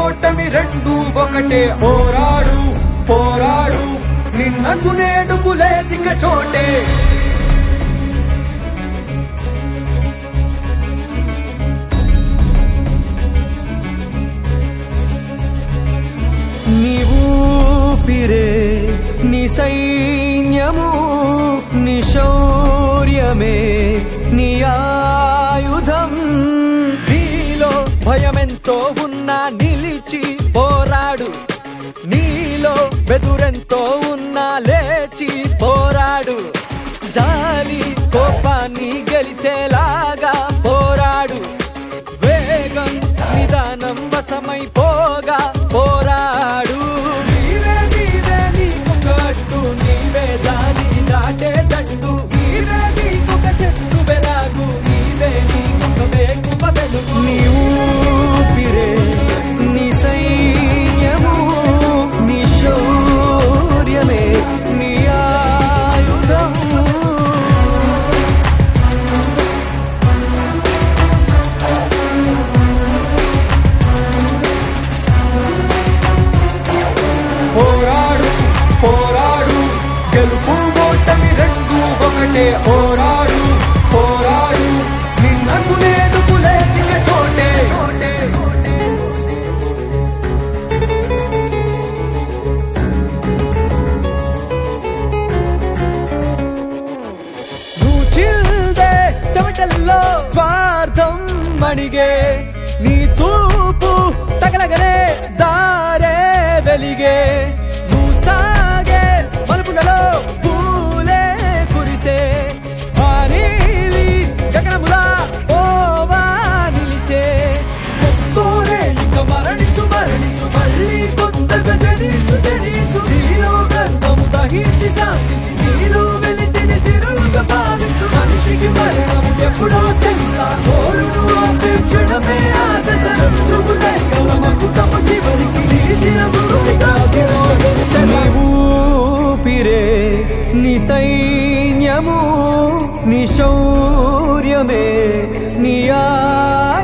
ఓటమి రెండు ఒకటే పోరాడు పోరాడు నిన్నకు నేడుకు లేదిక చోటే నీవు పిరే నీ సైన్యము నీ శౌర్యమే నీ ఆయుధం నీలో భయమెంతో ఉన్నా నిలిచి పోరాడు నీలో బెదురెంతో ఉన్నా లేచి పోరాడు జాలి కోపాన్ని గెలిచేలాగా పోరాడు వేగం నిదానం వశమైపోగా పోరాడు నీవే నీవే నీకొక అడ్డు నీవే దానికి దాటే దండు నీవే నీకొక చెట్టు వెలాగు నీవే నీకొక వేకువ వెలుగు నీవు పిరే నీ సైన్యము నీ శౌర్యమే నీ ఆయుధము పోరాడు పోరాడు గెలుపు ఓటమి రెండు ఒకటే పోరాడు పోరాడు నిన్నకు నేడుకు లేదిక చోటే చోటే నువ్వు చిల్దే చెమటల్లో స్వార్థం మణిగే నీ చూపు తగలగనే దారే వెలిగే నువ్వు సాగే మలుపులలో పూలే కురిసే ఆ నీలి గగనములా ఓవా నిలిచే ఒక్కోరే ఇక మరణించు మరణించు మళ్ళీ కొత్తగా జనించు జనించు నీలో గర్వము దహించి శాంతించు నీలో వెలితిని సిరులుగా భావించు మనిషికి మరణం ఎప్పుడో తెలుసా కోరును అపేక్షణమే ఆదశనం నువ్వు దైవమకు తమ చివరికి నీ శిరసులుగా నీవు పిరే నీ సైన్యము నీ శౌర్యమే నీ ఆ